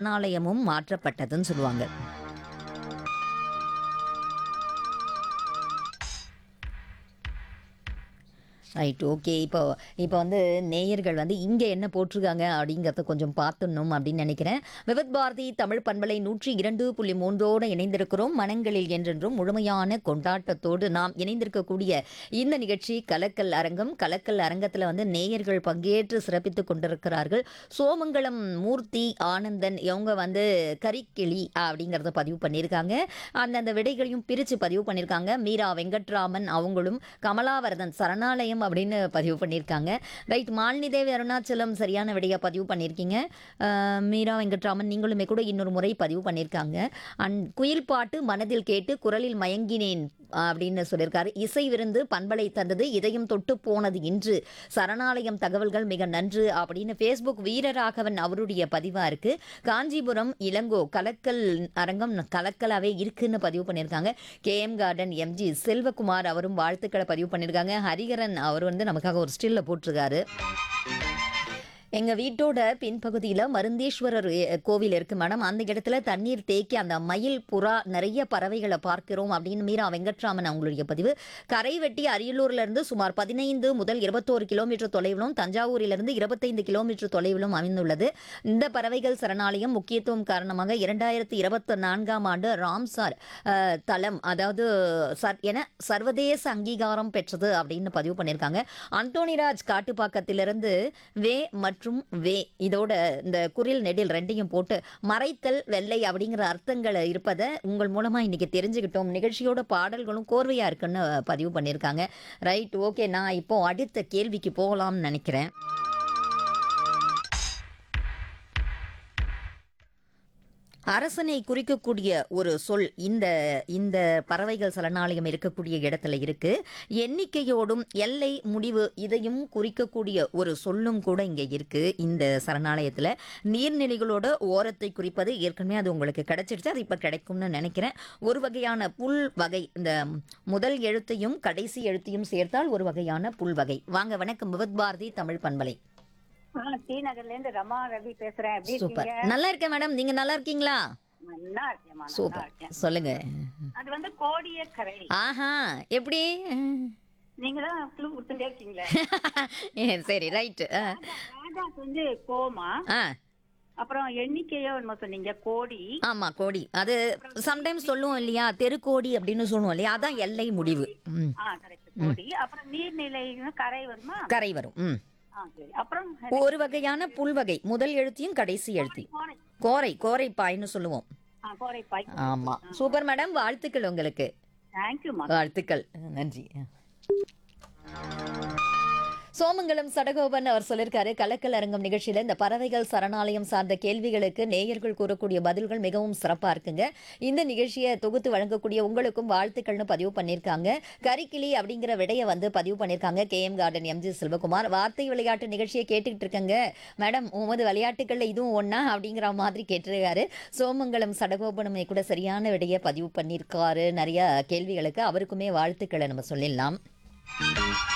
சரணாலயமும் மாற்றப்பட்டதுன்னு சொல்லுவாங்க right okay இப்போ இப்போ வந்து நேயர்கள் வந்து இங்கே என்ன போட்டிருக்காங்க அப்படிங்கிறத கொஞ்சம் பார்த்துடணும் அப்படின்னு நினைக்கிறேன் விவத் பாரதி தமிழ் பண்பலை நூற்றி இரண்டு புள்ளி மூன்றோடு இணைந்திருக்கிறோம் மனங்களில் என்றென்றும் முழுமையான கொண்டாட்டத்தோடு நாம் இணைந்திருக்கக்கூடிய இந்த நிகழ்ச்சி கலக்கல் அரங்கம் கலக்கல் அரங்கத்தில் வந்து நேயர்கள் பங்கேற்று சிறப்பித்து கொண்டிருக்கிறார்கள் சோமங்கலம் மூர்த்தி ஆனந்தன் இவங்க வந்து கரிக்கிளி அப்படிங்கிறத பதிவு பண்ணியிருக்காங்க அந்தந்த விடைகளையும் பிரித்து பதிவு பண்ணியிருக்காங்க மீரா வெங்கட்ராமன் அவங்களும் கமலாவரதன் சரணாலயம் அப்படின்னு பதிவு பண்ணியிருக்காங்க ரைட் மாலினி தேவி அருணாச்சலம் சரியான விடையை பதிவு பண்ணியிருக்கீங்க அஹ், மீரா வெங்கட்ராமன் நீங்களுமே கூட இன்னொரு முறை பதிவு பண்ணியிருக்காங்க அண்ட் குயில் பாட்டு மனதில் கேட்டு குரலில் மயங்கினேன் அப்படின்னு சொல்லியிருக்காரு இசை விருந்து பண்பலை தந்தது இதயம் தொட்டு போனது இன்று சரணாலயம் தகவல்கள் மிக நன்று அப்படின்னு ஃபேஸ்புக் வீரராகவன் அவருடைய பதிவாக இருக்கு காஞ்சிபுரம் இளங்கோ கலக்கல் அரங்கம் கலக்கலாவே இருக்குன்னு பதிவு பண்ணியிருக்காங்க கேஎம் கார்டன் எம்ஜி செல்வகுமார் அவரும் வாழ்த்துக்களை பதிவு பண்ணியிருக்காங்க ஹரிகரன் அவர் வந்து நமக்காக ஒரு ஸ்டில்ல போட்டிருக்காரு எங்க வீட்டோட பின்பகுதியில மருந்தேஸ்வரர் எ- கோவில் இருக்கு மேடம் அந்த இடத்துல தண்ணீர் தேக்கி அந்த மயில் புறா நிறைய பறவைகளை பார்க்கிறோம் அப்படின்னு மீரா வெங்கட்ராமன் அவங்களுடைய பதிவு கரை வெட்டி அரியலூர்ல இருந்து சுமார் பதினைந்து முதல் இருபத்தோரு கிலோமீட்டர் தொலைவிலும் தஞ்சாவூரிலிருந்து இருபத்தைந்து கிலோமீட்டர் தொலைவிலும் அமைந்துள்ளது இந்த பறவைகள் சரணாலயம் முக்கியத்துவம் காரணமாக இரண்டாயிரத்தி இருபத்தி நான்காம் ஆண்டு ராம்சார் அஹ், தலம் அதாவது சர் என சர்வதேச அங்கீகாரம் பெற்றது அப்படின்னு பதிவு பண்ணியிருக்காங்க அந்தோணிராஜ் காட்டுப்பாக்கத்திலிருந்து வே மற்றும் வே இதோட இந்த குரில் நெடில் ரெண்டையும் போட்டு மறைத்தல் வெள்ளை அப்படிங்கிற அர்த்தங்கள் இருப்பதை உங்கள் மூலமா இன்னைக்கு தெரிஞ்சுக்கிட்டோம் நிகழ்ச்சியோட பாடல்களும் கோர்வையா இருக்குன்னு பதிவு பண்ணியிருக்காங்க ரைட் ஓகே நான் இப்போ அடுத்த கேள்விக்கு போகலாம்னு நினைக்கிறேன் அரசனை குறிக்கக்கூடிய ஒரு சொல் இந்த இந்த பறவைகள் சரணாலயம் இருக்கக்கூடிய இடத்துல இருக்கு எண்ணிக்கையோடும் எல்லை முடிவு இதையும் குறிக்கக்கூடிய ஒரு சொல்லும் கூட இங்க இருக்கு இந்த சரணாலயத்துல நீர்நிலைகளோட ஓரத்தை குறிப்பது ஏற்கனவே அது உங்களுக்கு கிடைச்சிருச்சு அது இப்ப கிடைக்கும்னு நினைக்கிறேன் ஒரு வகையான புல் வகை இந்த முதல் எழுத்தையும் கடைசி எழுத்தையும் சேர்த்தால் ஒரு வகையான புல் வகை வாங்க வணக்கம் விவத் பாரதி தமிழ் பண்பலை ஆ, டி நகர்ல இருந்து ரமா ரவி பேசுறேன் எப்படி சூப்பர் இருக்கீங்க நல்லா இருக்கேன் மேடம் நீங்க நல்லா இருக்கீங்களா நல்லா இருக்கேம்மா நல்லா சூப்பர் இருக்கேன் சொல்லுங்க அது வந்து கோடிய கரை ஆஹா எப்படி நீங்க தான் க்ளூ கொடுத்துட்டே இருக்கீங்களே ஏ, சரி ரைட்டு ராஜாக்கு வந்து கோமா ஆ அப்புறம் எண்ணிக்கையோ என்னமோ சொன்னீங்க கோடி ஆமா கோடி அது சம்டைம்ஸ் சொல்லுவோம் இல்லையா தெருக்கோடி அப்படின்னு சொல்லுவோம் இல்லையா அதான் எல்லை முடிவு ம் ஆ கரெக்ட் கோடி அப்புறம் நீர்நிலை கரை வருமா கரை வரும் ம் ஆ சரி அப்புறம் ஒரு வகையான புல்வகை முதல் எழுத்தையும் கடைசி எழுத்தையும் கோரை கோரை கோரை பாய்னு சொல்லுவோம் ஆ கோரை பாய் ஆமா சூப்பர் மேடம் வாழ்த்துக்கள் உங்களுக்கு தேங்க்யூமா வாழ்த்துக்கள் நன்றி சோமங்கலம் சடகோபன் அவர் சொல்லியிருக்காரு கலக்கல் அரங்கம் நிகழ்ச்சியில இந்த பறவைகள் சரணாலயம் சார்ந்த கேள்விகளுக்கு நேயர்கள் கூறக்கூடிய பதில்கள் மிகவும் சிறப்பா இருக்குங்க இந்த நிகழ்ச்சியை தொகுத்து வழங்கக்கூடிய உங்களுக்கும் வாழ்த்துக்கள்னு பதிவு பண்ணியிருக்காங்க கரிக்கிளி அப்படிங்கிற விடையை வந்து பதிவு பண்ணியிருக்காங்க K M garden MG Selvakumar வார்த்தை விளையாட்டு நிகழ்ச்சியை கேட்டுக்கிட்டு இருக்கங்க மேடம் உமது விளையாட்டுகள்ல இதுவும் ஒண்ணா அப்படிங்கிற மாதிரி கேட்டிருக்காரு சோமங்கலம் சடகோபனுமே கூட சரியான விடையை பதிவு பண்ணியிருக்காரு நிறைய கேள்விகளுக்கு அவருக்குமே வாழ்த்துக்களை நம்ம சொல்லிடலாம்